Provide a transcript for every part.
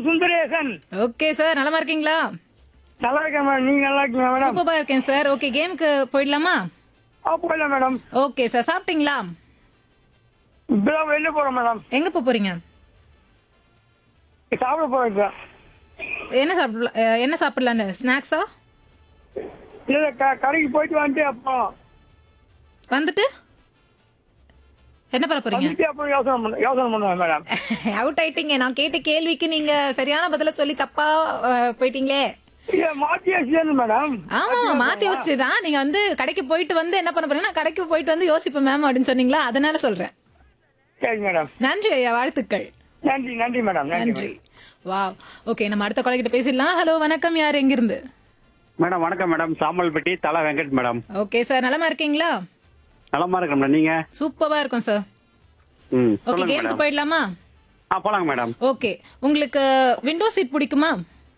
Kumbakonam Sundaresan okay sir நலமா இருக்கீங்களா நல்லா இருக்கேன் மேடம் நீங்க நல்லா இருக்கீங்க மேடம் சூப்பரா இருக்கேன் சார் ஓகே கேமுக்கு போயிடலாமா ஆ போயிடலாம் மேடம் ஓகே சார் சாப்பிட்டீங்களா இப்பதான் வெளில போறோம் மேடம் எங்க போப் போறீங்க சாப்பிட போறோம் சார் என்ன சாப்பிடலாம் அஹ், என்ன சாப்பிடலான்னு ஸ்நாக்ஸா இல்ல க- கடைக்கு போயிட்டு வந்துட்டு அப்புறம் வந்துட்டு என்ன பண்ண போறீங்க வந்துட்டு அப்புறம் யோசனை பண்ண யோசனை பண்ணுவேன் மேடம் அவுட் ஆயிட்டீங்க நான் கேட்ட கேள்விக்கு நீங்க சரியான பதில சொல்லி தப்பா அஹ், போயிட்டீங்களே இல்ல மாத்தி சேர்ந்து மேடம் ஆமா மாத்தி யோசிச்சுதான் நீங்க வந்து கடைக்கு போயிட்டு வந்து என்ன பண்ண போறீங்கன்னா கடைக்கு போயிட்டு வந்து யோசிப்பேன் மேம் அப்படின்னு சொன்னீங்களா அதனால சொல்றேன் சரி மேடம் நன்றி ஐயா வாழ்த்துக்கள் நன்றி நன்றி மேடம் நன்றி நன்றி வா ஓகே நம்ம அடுத்த கொலைகிட்ட பேசிடலாம் ஹலோ வணக்கம் யார் எங்கிருந்து மேடம் வணக்கம் மேடம் சாம்பல்பட்டி தலா வெங்கட் மேடம் ஓகே சார் நலமா இருக்கீங்களா நலமா இருக்கேன் மேடம் நீங்க சூப்பரா இருக்கும் சார் ம் ஓகே சொல்லுங்க கேமுக்கு மேடம் போயிடலாமா ஆ போலாங்க மேடம் ஓகே உங்களுக்கு விண்டோ சீட் பிடிக்குமா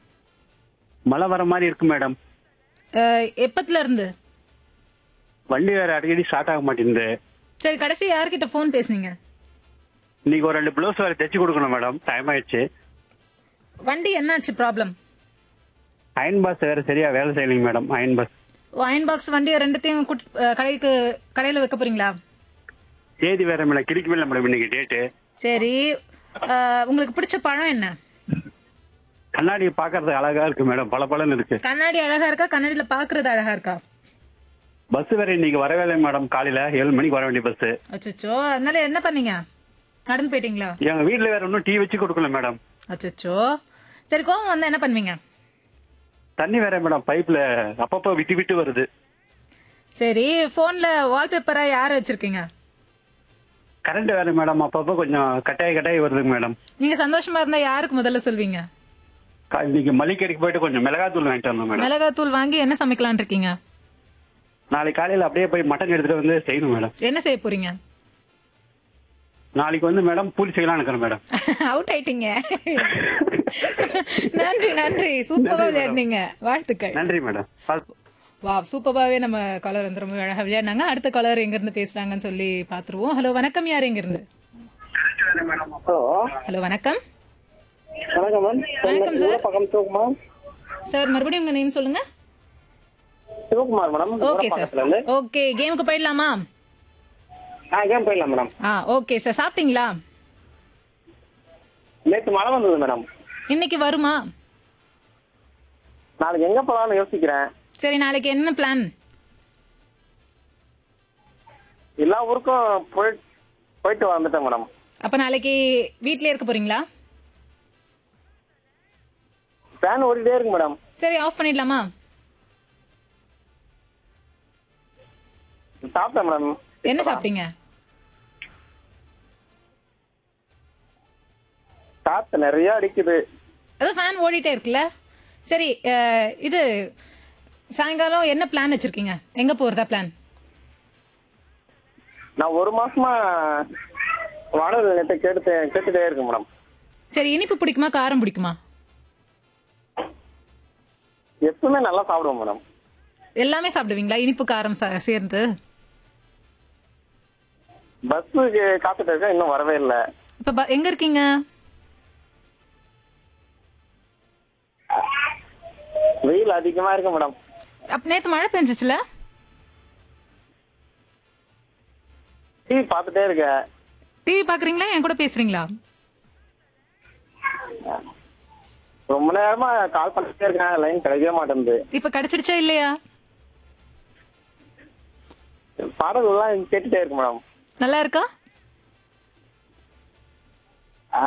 மழை வர மாதிரி இருக்கு மேடம் அஹ், எப்பத்துல இருந்து வண்டி வேற அடிக்கடி ஸ்டார்ட் ஆக மாட்டேங்குது சரி கடைசி யார்கிட்ட ஃபோன் பேசுனீங்க இன்னைக்கு ஒரு ரெண்டு ப்ளவுஸ் வேற தைச்சு கொடுக்கணும் மேடம் டைம் ஆயிடுச்சு வண்டி என்னாச்சு ப்ராப்ளம் அயன் பாஸ் வேற சரியா வேலை செய்யலைங்க madam iron box iron box வண்டியை ரெண்டுத்தையும் கூட்டி- அஹ், கடைக்கு கடையில வைக்க போறீங்களா தேதி வேற மேடம் கிடைக்கவே இல்லை மேடம் இன்னைக்கு டேட்டு சரி அஹ், உங்களுக்கு பிடிச்ச பழம் என்ன கண்ணாடி பாக்குறதுக்கு அழகா இருக்கு மேடம் பல பலன்னு இருக்கு கண்ணாடி அழகா இருக்கா கண்ணாடியில பாக்குறது அழகா இருக்கா பஸ் வேற இன்னைக்கு வரவே இல்லை மேடம் காலையில ஏழு மணிக்கு வர வேண்டிய பஸ் அச்சோ அதனால என்ன பண்ணீங்க நடந்து போயிட்டீங்களா எங்க வீட்ல வேற ஒன்னும் டீ வச்சு கொடுக்கல மேடம் அச்சோ சரி கோவம் வந்தா என்ன பண்ணுவீங்க தண்ணி வேற மேடம் பைப்ல அப்பப்போ விட்டு விட்டு வருது சரி போன்ல வால்பேப்பரா யார் வச்சிருக்கீங்க கரண்ட் வேற மேடம் அப்பப்போ கொஞ்சம் கட்டாய கட்டாய வருதுங்க மேடம் நீங்க சந்தோஷமா இருந்தா யாருக்கு முதல்ல சொல்வீங்க கா- இன்னைக்கு மளிகைக்கு போயிட்டு கொஞ்சம் மிளகாத்தூள் வாங்கிட்டு வந்தோம் மேடம் மிளகாத்தூள் வாங்கி என்ன சமைக்கலாம்னு இருக்கீங்க நாளைக்கு காலையில அப்படியே போய் மட்டன் எடுத்துட்டு வந்து செய்யணும் மேடம் என்ன செய்ய போறீங்க நாளைக்கு வந்து மேடம் பூரி செய்யலாம் இருக்கிறேன் மேடம் அவுட் ஆயிட்டீங்க நன்றி நன்றி சூப்பரா விளையாடுனீங்க வாழ்த்துக்கள் நன்றி மேடம் வா சூப்பராவே நம்ம காலர் வந்து ரொம்ப அழகா விளையாடினாங்க அடுத்த காலர் எங்க இருந்து பேசுறாங்கன்னு சொல்லி பாத்துருவோம் ஹலோ வணக்கம் யார் எங்க இருந்து ஹலோ ஹலோ வணக்கம் வணக்கம் மேம் வணக்கம் சார் பக்கம் சிவகுமார் சார் மறுபடியும் உங்க நேம் சொல்லுங்க Sivakumar madam okay sir okay கேமுக்கு போயிடலாமா ஆ கேம் போயிடலாம் மேடம் ஆ ஓகே சார் சாப்பிட்டீங்களா நேற்று மழை வந்தது மேடம் இன்னைக்கு வருமா நாளைக்கு எங்க போலாம்னு யோசிக்கிறேன் சரி நாளைக்கு என்ன பிளான் எல்லா ஊருக்கும் போய் போயிட்டு வந்துட்டேன் மேடம் அப்ப நாளைக்கு வீட்லயே இருக்க போறீங்களா ஃபேன் ஓடிட்டே இருக்கு மேடம் சரி ஆஃப் பண்ணிடலாமா சாப்பிட்டேன் மேடம் என்ன சாப்பிட்டீங்க காத்து நிறைய அடிக்குது அதான் ஃபேன் ஓடிட்டே இருக்குல்ல சரி அஹ், இது சாயங்காலம் என்ன பிளான் வச்சிருக்கீங்க எங்க போறதா பிளான் நான் ஒரு மாசமா வானொலி நிலையத்தை கேட்டு கேட்டுட்டே இருக்கேன் மேடம் சரி இனிப்பு பிடிக்குமா காரம் பிடிக்குமா எப்பவுமே நல்லா சாப்பிடுவோம் மேடம் எல்லாமே சாப்பிடுவீங்களா இனிப்பு காரம் சா- சேர்ந்து பஸ்ஸுக்கு காத்துட்டு இருக்கேன் இன்னும் வரவே இல்லை இப்ப ப- எங்க இருக்கீங்க வெயில் அதிகமா இருக்கு மேடம் அப்ப நேத்து மழை பெஞ்சிச்சுல டிவி பார்த்துட்டே இருக்கேன் டிவி பாக்குறீங்களா என் கூட பேசுறீங்களா ரொம்ப நேரமா கால் பண்ணிட்டே இருக்கேன் லைன் கிடைக்கவே மாட்டேங்குது இப்ப கிடைச்சிடுச்சா இல்லையா பாடல்கள்லாம் கேட்டுட்டே இருக்கு மேடம் நல்லா இருக்கா ஆ,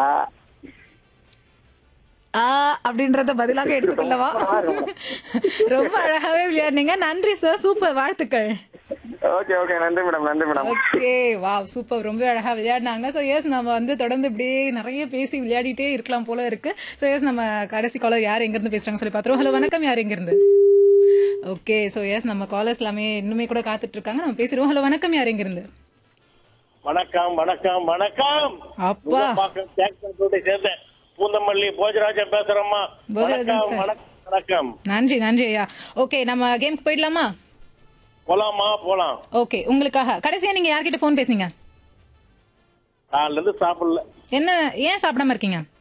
ஆ அப்படின்றத பதிலாக எடுத்துக்கொள்ளவா ரொம்ப அழகாவே விளையாடுனீங்க நன்றி சார் சூப்பர் வாழ்த்துக்கள் ஓகே ஓகே நன்றி மேடம் நன்றி மேடம் ஓகே வா சூப்பர் ரொம்ப அழகா விளையாடினாங்க ஸோ எஸ் நம்ம வந்து தொடர்ந்து இப்படியே நிறைய பேசி விளையாடிட்டே இருக்கலாம் போல இருக்கு ஸோ எஸ் நம்ம கடைசி காலர் யார் எங்க இருந்து பேசுறாங்க சொல்லி பாத்துருவோம் ஹலோ வணக்கம் யார் எங்க இருந்து ஓகே ஸோ எஸ் நம்ம காலர்ஸ் எல்லாமே இன்னுமே கூட காத்துட்டு இருக்காங்க நம்ம பேசிடுவோம் ஹலோ வணக்கம் யார் எங்க இருந்து வணக்கம் வணக்கம் வணக்கம் அப்பா பாக்கம் தேக்கத்தோட சேர்ந்த பூந்தமல்லி போஜராஜன் பேசுறேம்மா போஜராஜன் வணக்கம் சார். வணக்கம் வணக்கம் நன்றி நன்றி ஐயா ஓகே நம்ம கேம்க்கு போயிடலாமா போலாமா போலாம் ஓகே உங்களுக்காக கடைசியா நீங்க யார்கிட்ட ஃபோன் பேசுனீங்க காலைல இருந்து சாப்பிடல என்ன ஏன் சாப்பிடாம இருக்கீங்க